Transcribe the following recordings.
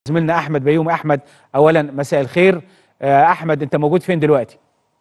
زميلنا احمد بيوم احمد اولا مساء الخير آه، احمد انت موجود فين دلوقتي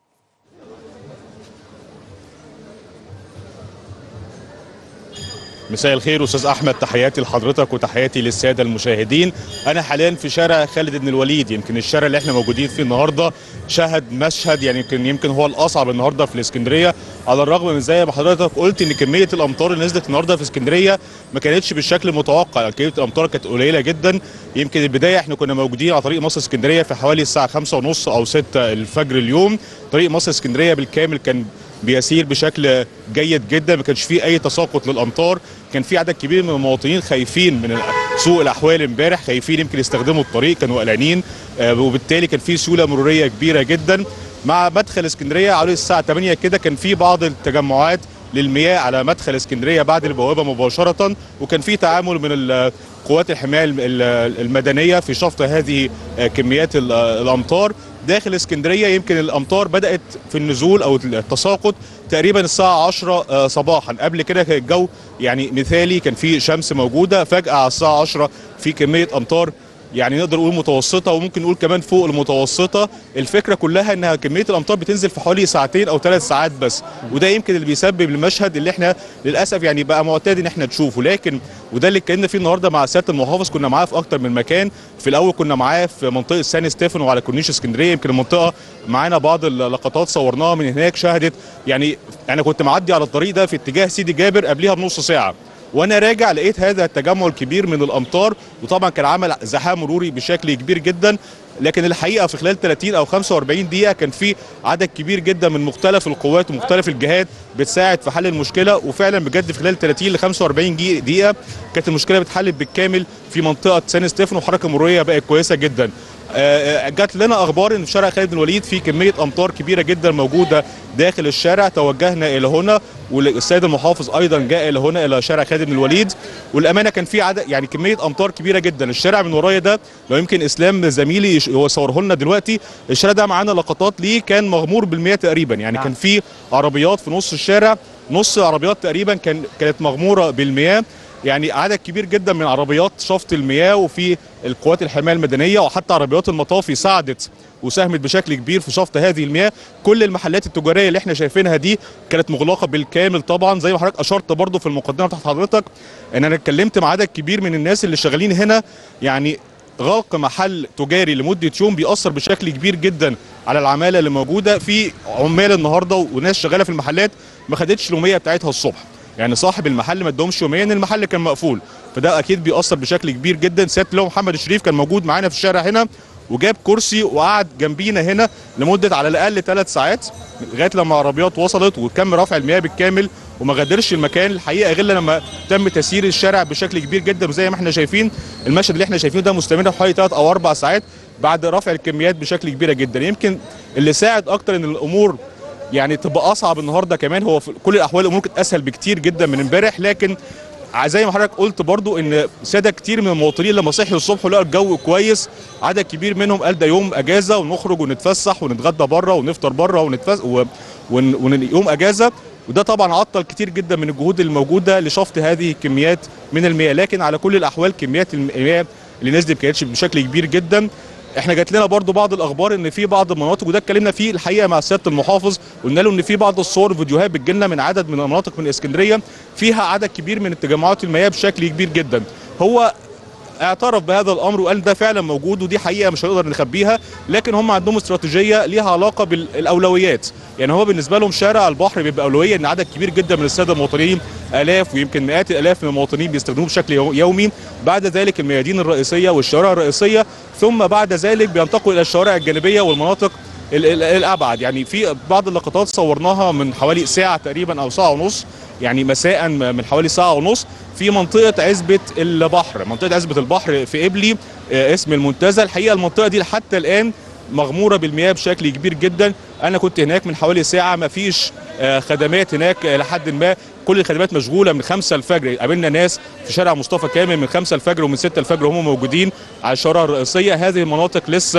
مساء الخير استاذ احمد تحياتي لحضرتك وتحياتي للساده المشاهدين انا حاليا في شارع خالد بن الوليد يمكن الشارع اللي احنا موجودين فيه النهارده شهد مشهد يعني يمكن يمكن هو الاصعب النهارده في الاسكندريه على الرغم من زي ما حضرتك قلت ان كميه الامطار اللي نزلت النهارده في اسكندريه ما كانتش بالشكل المتوقع يعني كميه الامطار كانت قليله جدا يمكن البدايه احنا كنا موجودين على طريق مصر اسكندريه في حوالي الساعه 5 ونص او 6 الفجر اليوم طريق مصر اسكندريه بالكامل كان بيسير بشكل جيد جدا ما كانش فيه اي تساقط للامطار كان في عدد كبير من المواطنين خايفين من سوء الاحوال امبارح خايفين يمكن يستخدموا الطريق كانوا قلقانين آه، وبالتالي كان في سيوله مروريه كبيره جدا مع مدخل اسكندريه حوالي الساعه 8 كده كان في بعض التجمعات للمياه على مدخل اسكندريه بعد البوابه مباشره وكان في تعامل من ال- قوات الحمايه الم- ال- المدنيه في شفط هذه آه، كميات ال- آه، الامطار داخل اسكندريه يمكن الامطار بدات في النزول او التساقط تقريبا الساعه 10 آه، صباحا قبل كده كان الجو يعني مثالي كان في شمس موجوده فجاه على الساعه 10 في كميه امطار يعني نقدر نقول متوسطه وممكن نقول كمان فوق المتوسطه الفكره كلها انها كميه الامطار بتنزل في حوالي ساعتين او ثلاث ساعات بس وده يمكن اللي بيسبب المشهد اللي احنا للاسف يعني بقى معتاد ان احنا نشوفه لكن وده اللي اتكلمنا فيه النهارده مع سياده المحافظ كنا معاه في اكتر من مكان في الاول كنا معاه في منطقه سان ستيفن وعلى كورنيش اسكندريه يمكن المنطقه معانا بعض اللقطات صورناها من هناك شهدت يعني انا كنت معدي على الطريق ده في اتجاه سيدي جابر قبلها بنص ساعه وانا راجع لقيت هذا التجمع الكبير من الامطار وطبعا كان عمل زحام مروري بشكل كبير جدا لكن الحقيقه في خلال 30 او 45 دقيقه كان في عدد كبير جدا من مختلف القوات ومختلف الجهات بتساعد في حل المشكله وفعلا بجد في خلال 30 ل 45 جي- دقيقه كانت المشكله بتحل بالكامل في منطقه سان ستيفن وحركه مروريه بقت كويسه جدا آه، آه، جات لنا اخبار ان في شارع خالد بن الوليد في كميه امطار كبيره جدا موجوده داخل الشارع توجهنا الى هنا والسيد المحافظ ايضا جاء الى هنا الى شارع خالد بن الوليد والامانه كان في عدد يعني كميه امطار كبيره جدا الشارع من ورايا ده لو يمكن اسلام زميلي يش- هو صوره لنا دلوقتي الشارع ده معانا لقطات ليه كان مغمور بالمياه تقريبا يعني نعم. كان في عربيات في نص الشارع نص العربيات تقريبا كان كانت مغموره بالمياه يعني عدد كبير جدا من عربيات شفط المياه وفي القوات الحمايه المدنيه وحتى عربيات المطافي ساعدت وساهمت بشكل كبير في شفط هذه المياه كل المحلات التجاريه اللي احنا شايفينها دي كانت مغلقه بالكامل طبعا زي ما حضرتك اشرت برضو في المقدمه بتاعت حضرتك ان انا اتكلمت مع عدد كبير من الناس اللي شغالين هنا يعني غلق محل تجاري لمده يوم بيأثر بشكل كبير جدا على العماله اللي موجوده في عمال النهارده وناس شغاله في المحلات ما خدتش اليوميه بتاعتها الصبح يعني صاحب المحل ما ادهمش يوميا المحل كان مقفول فده اكيد بيأثر بشكل كبير جدا سياده اللواء محمد الشريف كان موجود معانا في الشارع هنا وجاب كرسي وقعد جنبينا هنا لمده على الاقل ثلاث ساعات لغايه لما العربيات وصلت وتم رفع المياه بالكامل وما غادرش المكان الحقيقه غير لما تم تسيير الشارع بشكل كبير جدا وزي ما احنا شايفين المشهد اللي احنا شايفينه ده مستمر حوالي ثلاث او اربع ساعات بعد رفع الكميات بشكل كبيره جدا يمكن اللي ساعد اكتر ان الامور يعني تبقى اصعب النهارده كمان هو في كل الاحوال الامور كانت اسهل بكتير جدا من امبارح لكن زي ما حضرتك قلت برضو ان ساده كتير من المواطنين لما صحيوا الصبح ولقوا الجو كويس عدد كبير منهم قال ده يوم اجازه ونخرج ونتفسح ونتغدى بره ونفطر بره ونتفس و... ون... ون... يوم اجازه وده طبعا عطل كتير جدا من الجهود الموجوده لشفط هذه الكميات من المياه لكن على كل الاحوال كميات المياه اللي نزلت ما كانتش بشكل كبير جدا احنا جات لنا برضو بعض الاخبار ان في بعض المناطق وده اتكلمنا فيه الحقيقه مع سياده المحافظ قلنا له ان في بعض الصور والفيديوهات بتجيلنا من عدد من المناطق من اسكندريه فيها عدد كبير من التجمعات المياه بشكل كبير جدا هو اعترف بهذا الامر وقال ده فعلا موجود ودي حقيقه مش هنقدر نخبيها لكن هم عندهم استراتيجيه ليها علاقه بالاولويات يعني هو بالنسبه لهم شارع البحر بيبقى اولويه ان عدد كبير جدا من الساده المواطنين الاف ويمكن مئات الالاف من المواطنين بيستخدموه بشكل يو- يومي بعد ذلك الميادين الرئيسيه والشوارع الرئيسيه ثم بعد ذلك بينتقلوا الى الشوارع الجانبيه والمناطق ال- ال- الابعد يعني في بعض اللقطات صورناها من حوالي ساعه تقريبا او ساعه ونص يعني مساء من حوالي ساعه ونص في منطقه عزبه البحر منطقه عزبه البحر في ابلي آه، اسم المنتزه الحقيقه المنطقه دي حتى الان مغموره بالمياه بشكل كبير جدا انا كنت هناك من حوالي ساعه ما فيش آه، خدمات هناك آه، لحد ما كل الخدمات مشغوله من 5 الفجر قابلنا ناس في شارع مصطفى كامل من 5 الفجر ومن 6 الفجر هم موجودين على الشوارع الرئيسيه هذه المناطق لسه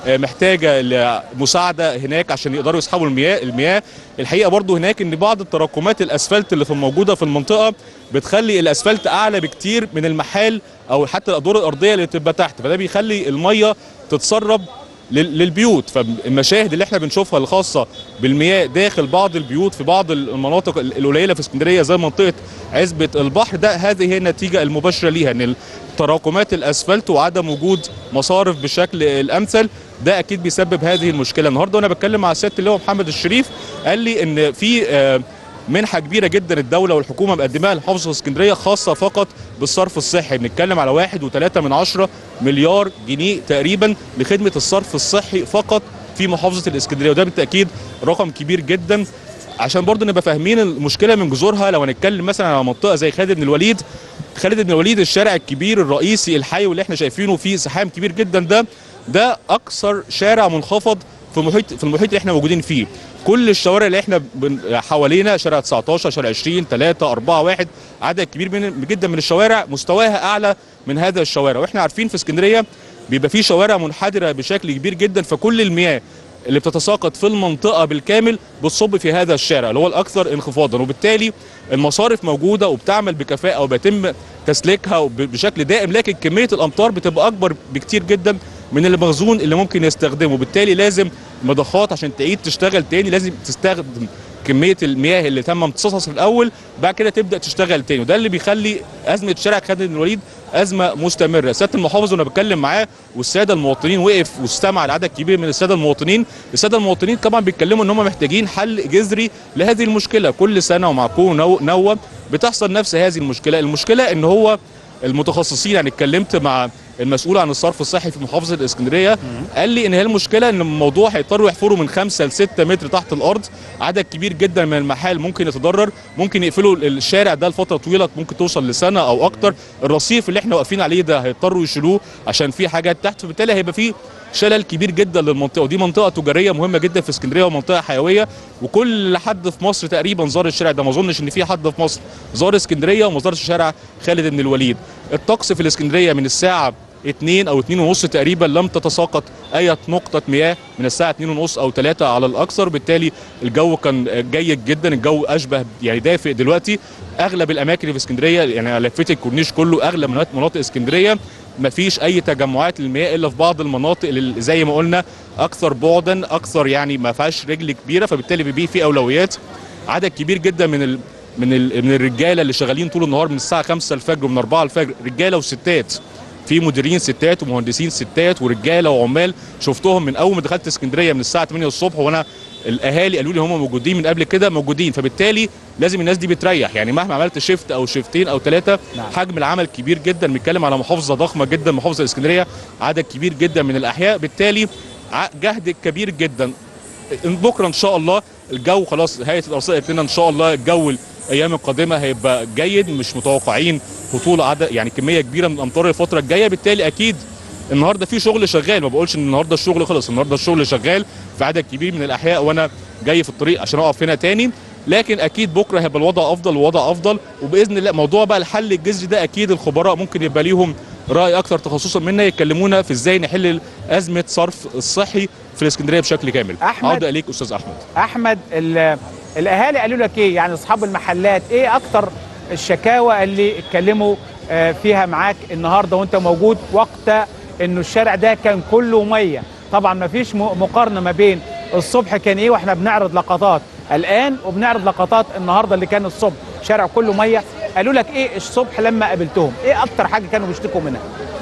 آه، محتاجه لمساعده هناك عشان يقدروا يسحبوا المياه المياه الحقيقه برضو هناك ان بعض التراكمات الاسفلت اللي في موجوده في المنطقه بتخلي الاسفلت اعلى بكتير من المحال او حتى الادوار الارضيه اللي بتبقى تحت فده بيخلي الميه تتسرب لل- للبيوت فالمشاهد اللي احنا بنشوفها الخاصه بالمياه داخل بعض البيوت في بعض المناطق ال- القليله في اسكندريه زي منطقه عزبه البحر ده هذه هي النتيجه المباشره ليها ان تراكمات الاسفلت وعدم وجود مصارف بالشكل الامثل ده اكيد بيسبب هذه المشكله النهارده وانا بتكلم مع سياده اللواء محمد الشريف قال لي ان في آه، منحه كبيره جدا الدوله والحكومه مقدماها لمحافظه اسكندريه خاصه فقط بالصرف الصحي بنتكلم على واحد وثلاثة من عشرة مليار جنيه تقريبا لخدمه الصرف الصحي فقط في محافظه الاسكندريه وده بالتاكيد رقم كبير جدا عشان برضه نبقى فاهمين المشكله من جذورها لو هنتكلم مثلا على منطقه زي خالد بن الوليد خالد بن الوليد الشارع الكبير الرئيسي الحي واللي احنا شايفينه فيه زحام كبير جدا ده ده اكثر شارع منخفض في المحيط في المحيط اللي احنا موجودين فيه كل الشوارع اللي احنا بن- حوالينا شارع 19 شارع 20 3 4 1 عدد كبير من جدا من الشوارع مستواها اعلى من هذا الشوارع واحنا عارفين في اسكندريه بيبقى في شوارع منحدره بشكل كبير جدا فكل المياه اللي بتتساقط في المنطقه بالكامل بتصب في هذا الشارع اللي هو الاكثر انخفاضا وبالتالي المصارف موجوده وبتعمل بكفاءه وبيتم تسليكها وب- بشكل دائم لكن كميه الامطار بتبقى اكبر بكتير جدا من المخزون اللي ممكن يستخدمه وبالتالي لازم مضخات عشان تعيد تشتغل تاني لازم تستخدم كميه المياه اللي تم امتصاصها في الاول بعد كده تبدا تشتغل تاني وده اللي بيخلي ازمه شارع خالد بن الوليد ازمه مستمره سياده المحافظ وانا بتكلم معاه والساده المواطنين وقف واستمع لعدد كبير من الساده المواطنين الساده المواطنين طبعا بيتكلموا ان هم محتاجين حل جذري لهذه المشكله كل سنه ومع كون نو- نوه بتحصل نفس هذه المشكله المشكله ان هو المتخصصين يعني اتكلمت مع المسؤول عن الصرف الصحي في محافظه الاسكندريه قال لي ان هي المشكله ان الموضوع هيضطروا يحفروا من 5 ل 6 متر تحت الارض عدد كبير جدا من المحال ممكن يتضرر ممكن يقفلوا الشارع ده لفتره طويله ممكن توصل لسنه او اكتر الرصيف اللي احنا واقفين عليه ده هيضطروا يشيلوه عشان في حاجات تحت فبالتالي هيبقى في شلل كبير جدا للمنطقه ودي منطقه تجاريه مهمه جدا في اسكندريه ومنطقه حيويه وكل حد في مصر تقريبا زار الشارع ده ما اظنش ان في حد في مصر زار اسكندريه وما زارش شارع خالد بن الوليد الطقس في الاسكندريه من الساعه 2 او 2 ونص تقريبا لم تتساقط اي نقطه مياه من الساعه 2 ونص او 3 على الاكثر بالتالي الجو كان جيد جدا الجو اشبه يعني دافئ دلوقتي اغلب الاماكن اللي في اسكندريه يعني أنا لفيت الكورنيش كله اغلب مناطق مناطق اسكندريه ما فيش اي تجمعات للمياه الا في بعض المناطق اللي زي ما قلنا اكثر بعدا اكثر يعني ما فيهاش رجل كبيره فبالتالي بيبقى في اولويات عدد كبير جدا من ال من ال من الرجاله اللي شغالين طول النهار من الساعه 5 الفجر ومن 4 الفجر رجاله وستات في مديرين ستات ومهندسين ستات ورجاله وعمال شفتهم من اول ما دخلت اسكندريه من الساعه 8 الصبح وانا الاهالي قالوا لي هم موجودين من قبل كده موجودين فبالتالي لازم الناس دي بتريح يعني مهما عملت شيفت او شيفتين او ثلاثه نعم. حجم العمل كبير جدا بنتكلم على محافظه ضخمه جدا محافظه الاسكندريه عدد كبير جدا من الاحياء بالتالي ع- جهد كبير جدا بكره ان شاء الله الجو خلاص هيئه الارصاد قالت لنا ان شاء الله الجو الايام القادمه هيبقى جيد مش متوقعين هطول عدد يعني كميه كبيره من الامطار الفتره الجايه بالتالي اكيد النهارده في شغل شغال ما بقولش ان النهارده الشغل خلص النهارده الشغل شغال في عدد كبير من الاحياء وانا جاي في الطريق عشان اقف هنا تاني لكن اكيد بكره هيبقى الوضع افضل ووضع افضل وباذن الله موضوع بقى الحل الجذري ده اكيد الخبراء ممكن يبقى ليهم راي اكثر تخصصا منا يتكلمونا في ازاي نحل ازمه صرف الصحي في الاسكندريه بشكل كامل أحمد. عوده اليك استاذ احمد احمد ال- الاهالي قالوا لك ايه يعني اصحاب المحلات ايه اكتر الشكاوى اللي اتكلموا آه، فيها معاك النهارده وانت موجود وقت انه الشارع ده كان كله ميه طبعا ما فيش م- مقارنه ما بين الصبح كان ايه واحنا بنعرض لقطات الان وبنعرض لقطات النهارده اللي كان الصبح شارع كله ميه قالوا لك ايه الصبح لما قابلتهم ايه اكتر حاجه كانوا بيشتكوا منها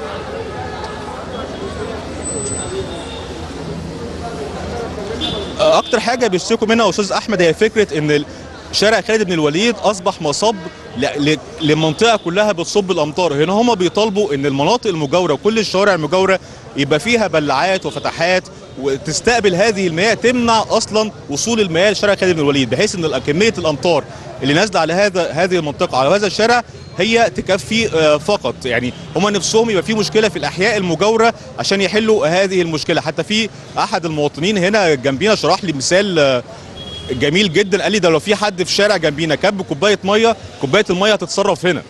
اكتر حاجه بيشتكوا منها يا استاذ احمد هي فكره ان ال- شارع خالد بن الوليد اصبح مصب ل- ل- للمنطقه كلها بتصب الامطار هنا هم بيطالبوا ان المناطق المجاوره وكل الشوارع المجاوره يبقى فيها بلعات وفتحات وتستقبل هذه المياه تمنع اصلا وصول المياه لشارع خالد بن الوليد بحيث ان كميه الامطار اللي نازله على هذا هذه المنطقه على هذا الشارع هي تكفي آه، فقط يعني هم نفسهم يبقى في مشكله في الاحياء المجاوره عشان يحلوا هذه المشكله حتى في احد المواطنين هنا جنبينا شرح لي مثال آه، جميل جدا قال لي ده لو في حد في شارع جنبينا كب كوبايه ميه كوبايه الميه هتتصرف هنا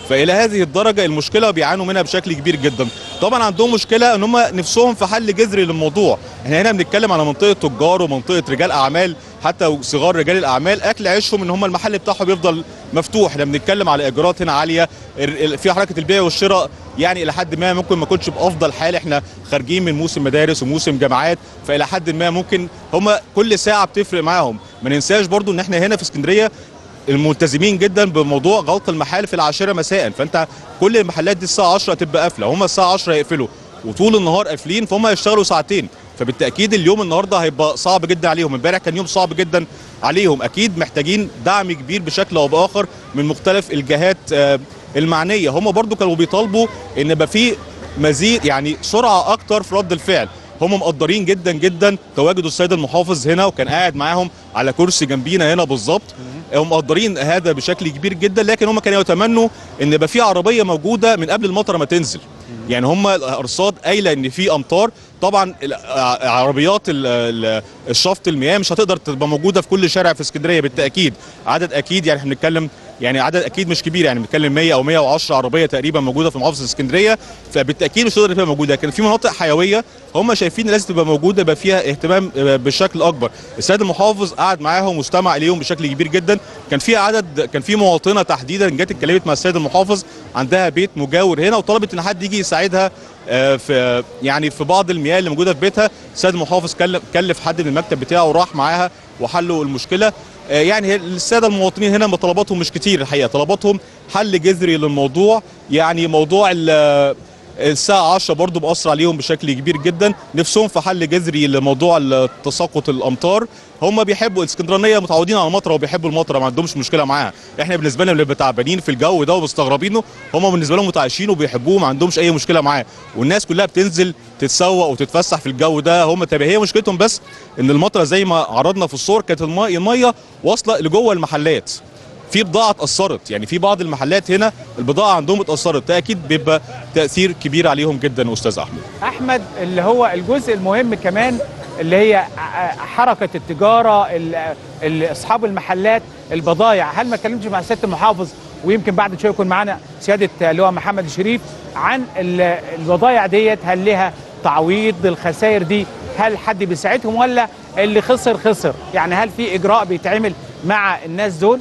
فالى هذه الدرجه المشكله بيعانوا منها بشكل كبير جدا طبعا عندهم مشكله ان هم نفسهم في حل جذري للموضوع احنا هنا بنتكلم على منطقه تجار ومنطقه رجال اعمال حتى صغار رجال الاعمال اكل عيشهم ان هم المحل بتاعهم يفضل مفتوح احنا بنتكلم على ايجارات هنا عاليه ال- ال- في حركه البيع والشراء يعني الى حد ما ممكن ما يكونش بافضل حال احنا خارجين من موسم مدارس وموسم جامعات فالى حد ما ممكن هم كل ساعه بتفرق معاهم ما ننساش برضو ان احنا هنا في اسكندريه الملتزمين جدا بموضوع غلق المحال في العاشره مساء فانت كل المحلات دي الساعه 10 تبقى قافله هم الساعه 10 يقفلوا وطول النهار قافلين فهم هيشتغلوا ساعتين فبالتاكيد اليوم النهارده هيبقى صعب جدا عليهم امبارح كان يوم صعب جدا عليهم اكيد محتاجين دعم كبير بشكل او باخر من مختلف الجهات آه، المعنيه هم برضو كانوا بيطالبوا ان يبقى في مزيد يعني سرعه اكتر في رد الفعل هم مقدرين جدا جدا تواجد السيد المحافظ هنا وكان قاعد معاهم على كرسي جنبينا هنا بالظبط هم مقدرين هذا بشكل كبير جدا لكن هم كانوا يتمنوا ان يبقى في عربيه موجوده من قبل المطره ما تنزل يعني هم الارصاد قايله ان في امطار طبعا ال- ع- عربيات ال- ال- الشفط المياه مش هتقدر تبقى موجوده في كل شارع في اسكندريه بالتاكيد عدد اكيد يعني احنا بنتكلم يعني عدد اكيد مش كبير يعني بنتكلم 100 او 110 عربيه تقريبا موجوده في محافظه اسكندريه فبالتاكيد مش هتقدر تبقى موجوده لكن في مناطق حيويه هم شايفين إن لازم تبقى موجوده يبقى فيها اهتمام بشكل اكبر السيد المحافظ قعد معاهم واستمع اليهم بشكل كبير جدا كان في عدد كان في مواطنه تحديدا جت اتكلمت مع السيد المحافظ عندها بيت مجاور هنا وطلبت ان حد يجي يساعدها آه، في يعني في بعض المياه اللي موجوده في بيتها السيد المحافظ كلف كلف حد من المكتب بتاعه وراح معاها وحلوا المشكله آه، يعني هي الساده المواطنين هنا طلباتهم مش كتير الحقيقه طلباتهم حل جذري للموضوع يعني موضوع ال- الساعة 10 برضو مأثر عليهم بشكل كبير جدا نفسهم في حل جذري لموضوع تساقط الأمطار هم بيحبوا الاسكندرانية متعودين على المطرة وبيحبوا المطرة ما عندهمش مشكلة معاها احنا بالنسبة لنا بنبقى تعبانين في الجو ده ومستغربينه هم بالنسبة لهم متعايشين وبيحبوه ما عندهمش أي مشكلة معاه والناس كلها بتنزل تتسوق وتتفسح في الجو ده هم تابع هي مشكلتهم بس ان المطرة زي ما عرضنا في الصور كانت المية المية واصلة لجوه المحلات في بضاعه اتاثرت يعني في بعض المحلات هنا البضاعه عندهم اتاثرت ده اكيد بيبقى تاثير كبير عليهم جدا استاذ احمد احمد اللي هو الجزء المهم كمان اللي هي ع- حركه التجاره ال- ال- اصحاب المحلات البضايع هل ما اتكلمتش مع سياده المحافظ ويمكن بعد شويه يكون معانا سياده اللواء محمد الشريف عن ال- البضايع ديت هل لها تعويض الخسائر دي هل حد بيساعدهم ولا اللي خسر خسر يعني هل في اجراء بيتعمل مع الناس دول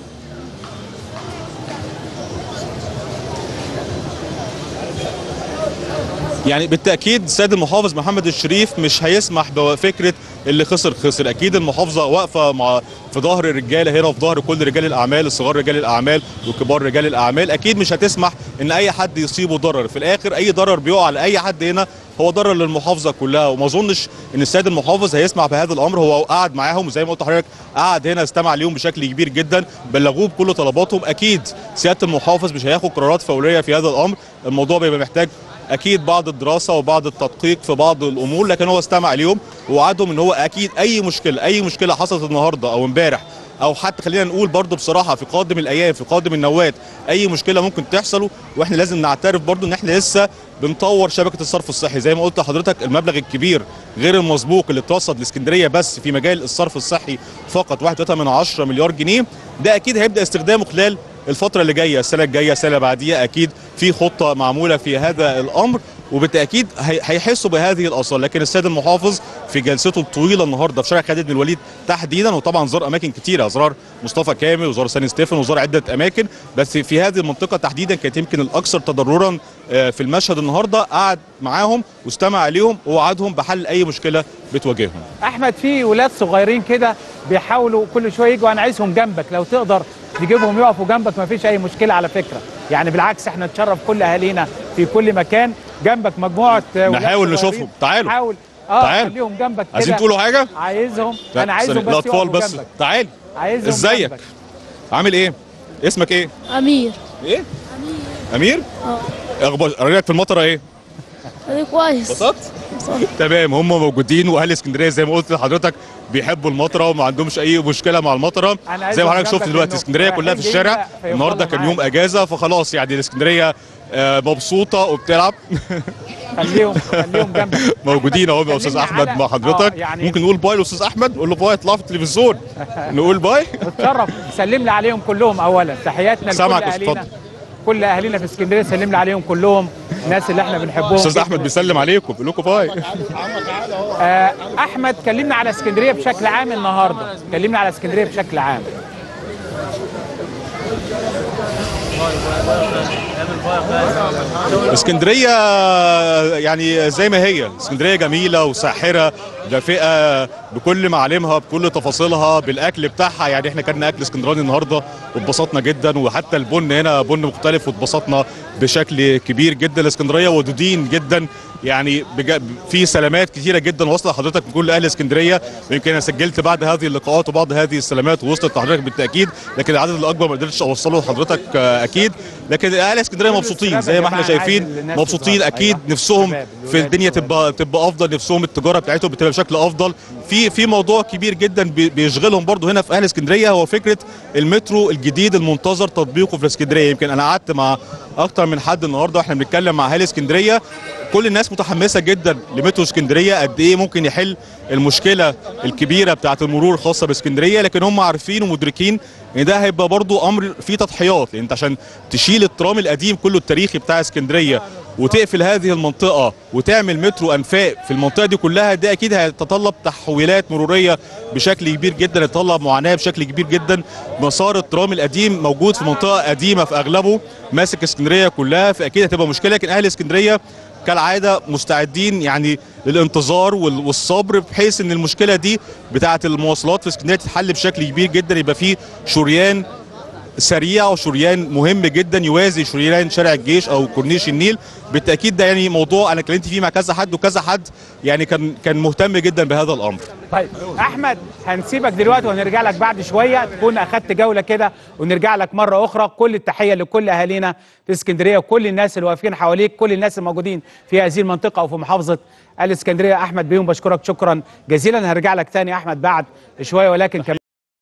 يعني بالتاكيد السيد المحافظ محمد الشريف مش هيسمح بفكره اللي خسر خسر اكيد المحافظه واقفه مع في ظهر الرجاله هنا وفي ظهر كل رجال الاعمال الصغار رجال الاعمال وكبار رجال الاعمال اكيد مش هتسمح ان اي حد يصيبه ضرر في الاخر اي ضرر بيقع على اي حد هنا هو ضرر للمحافظه كلها وما اظنش ان السيد المحافظ هيسمع بهذا الامر هو قعد معاهم وزي ما قلت لحضرتك قعد هنا استمع ليهم بشكل كبير جدا بلغوه بكل طلباتهم اكيد سياده المحافظ مش هياخد قرارات فوريه في هذا الامر الموضوع بيبقى محتاج اكيد بعض الدراسه وبعض التدقيق في بعض الامور لكن هو استمع اليوم ووعدهم ان هو اكيد اي مشكله اي مشكله حصلت النهارده او امبارح او حتى خلينا نقول برضو بصراحه في قادم الايام في قادم النوات اي مشكله ممكن تحصل واحنا لازم نعترف برضو ان احنا لسه بنطور شبكه الصرف الصحي زي ما قلت لحضرتك المبلغ الكبير غير المسبوق اللي اترصد لاسكندريه بس في مجال الصرف الصحي فقط 1.3 من 10 مليار جنيه ده اكيد هيبدا استخدامه خلال الفترة اللي جاية السنة الجاية السنة بعديها أكيد في خطة معمولة في هذا الأمر وبالتأكيد هي- هيحسوا بهذه الآثار لكن السيد المحافظ في جلسته الطويلة النهاردة في شارع خالد بن الوليد تحديدا وطبعا زار أماكن كتيرة زار مصطفى كامل وزار سان ستيفن وزار عدة أماكن بس في هذه المنطقة تحديدا كانت يمكن الأكثر تضررا آه، في المشهد النهاردة قعد معاهم واستمع عليهم ووعدهم بحل أي مشكلة بتواجههم احمد في ولاد صغيرين كده بيحاولوا كل شويه يجوا انا عايزهم جنبك لو تقدر تجيبهم يقفوا جنبك ما فيش اي مشكله على فكره يعني بالعكس احنا نتشرف كل اهالينا في كل مكان جنبك مجموعه آه، ولاد نحاول صغيرين. نشوفهم. تعالوا. حاول اه تعالوا. خليهم جنبك كده عايزين تقولوا حاجة؟ عايزهم لا، انا عايزهم استنى، بس الأطفال يقفوا بس جنبك تعال عايزهم ازيك جنبك. عامل ايه اسمك ايه أمير ايه امير اه اخبار رايك في المطره ايه ده كويس انبسطت تمام هم موجودين واهل اسكندريه زي ما قلت لحضرتك بيحبوا المطره وما عندهمش اي مشكله مع المطره أنا عايز زي ما حضرتك أقول شفت لك دلوقتي إنه اسكندريه كلها في رايحين الشارع جايين فيفضلوا النهارده كان يوم معاك. اجازه فخلاص يعني الاسكندريه آه، مبسوطه وبتلعب خليهم خليهم جنبك موجودين اهو يا كلمني استاذ احمد على- مع حضرتك آه، يعني ممكن نقول باي لاستاذ احمد نقول له باي اطلع في التلفزيون نقول باي اتشرف سلم لي عليهم كلهم اولا تحياتنا لكل سامعك يا اهالينا اتفضل. كل اهالينا في اسكندريه سلم لي عليهم كلهم الناس اللي احنا بنحبهم استاذ جداً. احمد بيسلم عليكم بيقول لكم باي آه، احمد كلمنا على اسكندريه بشكل عام النهارده كلمنا على اسكندريه بشكل عام اسكندريه يعني زي ما هي اسكندريه جميله وساحره دافئه بكل معالمها بكل تفاصيلها بالاكل بتاعها يعني احنا كنا اكل اسكندراني النهارده واتبسطنا جدا وحتى البن هنا بن مختلف واتبسطنا بشكل كبير جدا الاسكندريه ودودين جدا يعني بجا في سلامات كثيره جدا وصل لحضرتك من كل اهل اسكندريه يمكن انا سجلت بعد هذه اللقاءات وبعض هذه السلامات ووصلت لحضرتك بالتاكيد لكن العدد الاكبر ما قدرتش اوصله لحضرتك آه، اكيد لكن اهل اسكندريه مبسوطين زي ما احنا يا جماعة، شايفين عايز الناس مبسوطين تظهر. اكيد أيوة. نفسهم شباب، في الولاد الدنيا والشباب. تبقى تبقى افضل نفسهم التجاره بتاعتهم بتبقى بشكل افضل في في موضوع كبير جدا بي- بيشغلهم برضو هنا في اهل اسكندريه هو فكره المترو الجديد المنتظر تطبيقه في اسكندريه يمكن انا قعدت مع اكتر من حد النهارده واحنا بنتكلم مع اهل اسكندريه كل الناس متحمسه جدا لمترو اسكندريه قد ايه ممكن يحل المشكله الكبيره بتاعه المرور الخاصه باسكندريه لكن هم عارفين ومدركين ان ده هيبقى برضو امر فيه تضحيات لان انت عشان تشيل الترام القديم كله التاريخي بتاع اسكندريه وتقفل هذه المنطقه وتعمل مترو انفاق في المنطقه دي كلها ده اكيد هيتطلب تحويلات مروريه بشكل كبير جدا يتطلب معاناه بشكل كبير جدا مسار الترام القديم موجود في منطقه قديمه في اغلبه ماسك اسكندريه كلها فاكيد هتبقى مشكله لكن اهل اسكندريه كالعاده مستعدين يعني للانتظار وال- والصبر بحيث ان المشكله دي بتاعه المواصلات في اسكندريه تتحل بشكل كبير جدا يبقى فيه شريان سريع وشريان مهم جدا يوازي شريان شارع الجيش او كورنيش النيل بالتاكيد ده يعني موضوع انا اتكلمت فيه مع كذا حد وكذا حد يعني كان كان مهتم جدا بهذا الامر طيب احمد هنسيبك دلوقتي وهنرجع لك بعد شويه تكون اخدت جوله كده ونرجع لك مره اخرى كل التحيه لكل اهالينا في اسكندريه وكل الناس اللي واقفين حواليك كل الناس الموجودين في هذه المنطقه او في محافظه الاسكندريه احمد بيوم بشكرك شكرا جزيلا هرجع لك تاني يا احمد بعد شويه ولكن كمان